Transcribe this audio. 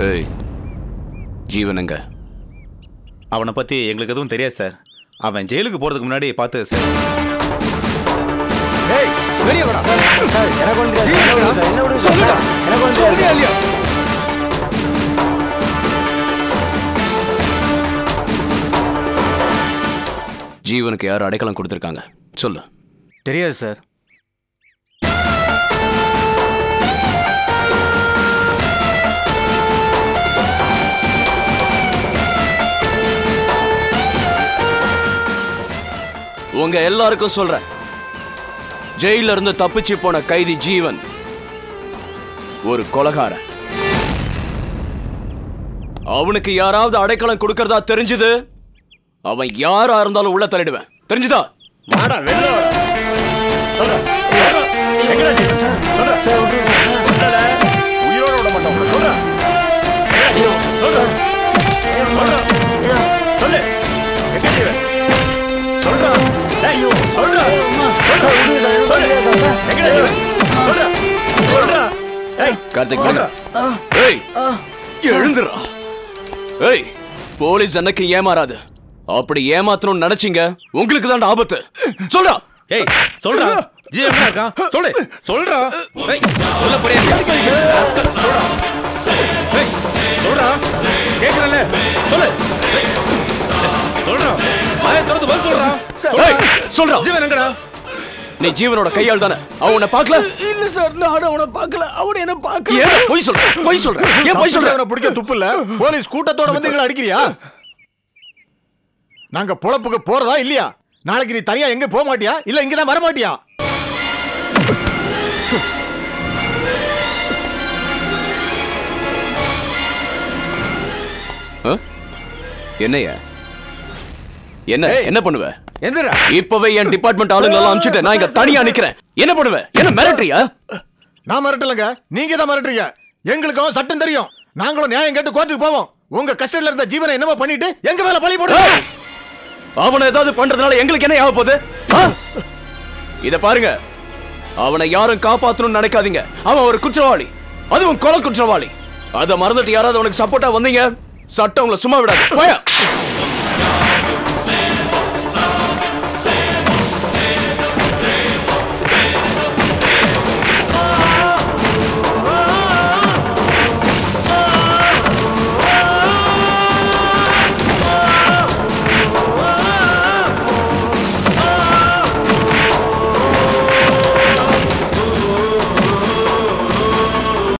ஏய் ஜீவனுங்க அவனை பத்தி எங்களுக்கு எதுவும் தெரியாது சார் அவன் ஜெயிலுக்கு போறதுக்கு முன்னாடி பார்த்தது சார் வெளியே வரா சார் எனக்கு ஒன்று தெரியாது என்ன விடுங்க சார் என்ன விடுங்க சார் எனக்கு ஒன்று தெரியாது இல்லையா ஜீவனுக்கு யார் அடைக்கலம் கொடுத்துருக்காங்க சொல்லு தெரியாது சார் உங்க எல்லாருக்கும் சொல்றேன் ஜெயில இருந்து தப்பிச்சு போன கைதி ஜீவன் ஒரு கொலகாரன் அவனுக்கு யாராவது அடைக்கலம் கொடுக்கறதா தெரிஞ்சது அவன் யாரா இருந்தாலும் உள்ள தள்ளிடுவேன் தெரிஞ்சுதா வாடா வெளில வாடா சொல்றேன் எங்கடா ஜீவன் சொல்றேன் சார் விட்டுருங்க சார் சொல்லல உயிரோட விட மாட்டோம் சொல்றேன் சொல்றேன் சொல்லு எங்க ஜீவன் சொல்றா ஐயோ சொல்றா சார் விடுங்க சார் எனக்கு ஒன்று தெரியாது சார் எங்கடா ஜீவன் சொல்றா சொல்றா ஏய் கார்த்திக் சொல்றா. வாங்க. ஏய் எழுந்துடா ஏய் போலீஸ் அன்னைக்கு ஏமாறாது அப்படி ஏமாத்தணும்னு நினைச்சீங்க உங்களுக்கு தான் ஆபத்து சொல்றா ஏய் சொல்றா ஜீவன் என்ன இருக்கான் சொல்லு சொல்றா ஏய் சொல்ல போறியா சொல்றா ஏய் சொல்றா கேக்குறல சொல்லு ஏய், சொல்றா வாய திறந்து பதில் சொல்றா ஏய், சொல்றா. ஜீவன் எங்கடா நீ ஜீவனோட கையாள் தானே அவன் உன்னை பார்க்கல இல்ல சார் நான் அவனை பார்க்கல அவனை என்ன பார்க்கல ஏன் பொய் சொல்ற பொய் சொல்ற ஏன் பொய் சொல்ற அவனை பிடிக்க துப்பு இல்ல போலீஸ் கூட்டத்தோட வந்து எங்களை அடிக்கிறியா நாங்க பொழப்புக்கு போறதா இல்லையா நாளைக்கு நீ தனியா எங்க போக மாட்டியா இல்ல இங்க தான் வர மாட்டியா ஆ? என்னய்யா என்ன என்ன பண்ணுவ எந்திரா இப்பவே என் டிபார்ட்மெண்ட் ஆளுங்க எல்லாம் அனுப்பிச்சுட்டு நான் இங்க தனியா நிக்கிறேன் என்ன பண்ணுவ என்ன மிரட்டுறியா நான் மிரட்டலங்க நீங்க தான் மிரட்டுறீங்க எங்களுக்கும் சட்டம் தெரியும் நாங்களும் நியாயம் கேட்டு கோர்ட்டுக்கு போவோம் உங்க கஸ்டடியில இருந்த ஜீவனை என்னமோ பண்ணிட்டு எங்க மேல பழி போட்டு ஏய்! அவனை ஏதாவது பண்றதுனால எங்களுக்கு என்ன ஆக போகுது ஆ? இத பாருங்க அவனை யாரும் காப்பாத்தணும்னு நினைக்காதீங்க அவன் ஒரு குற்றவாளி அதுவும் கொலை குற்றவாளி அத மறந்துட்டு யாராவது அவனுக்கு சப்போர்ட்டா வந்தீங்க சட்டம் உங்களை சும்மா விடாது போயா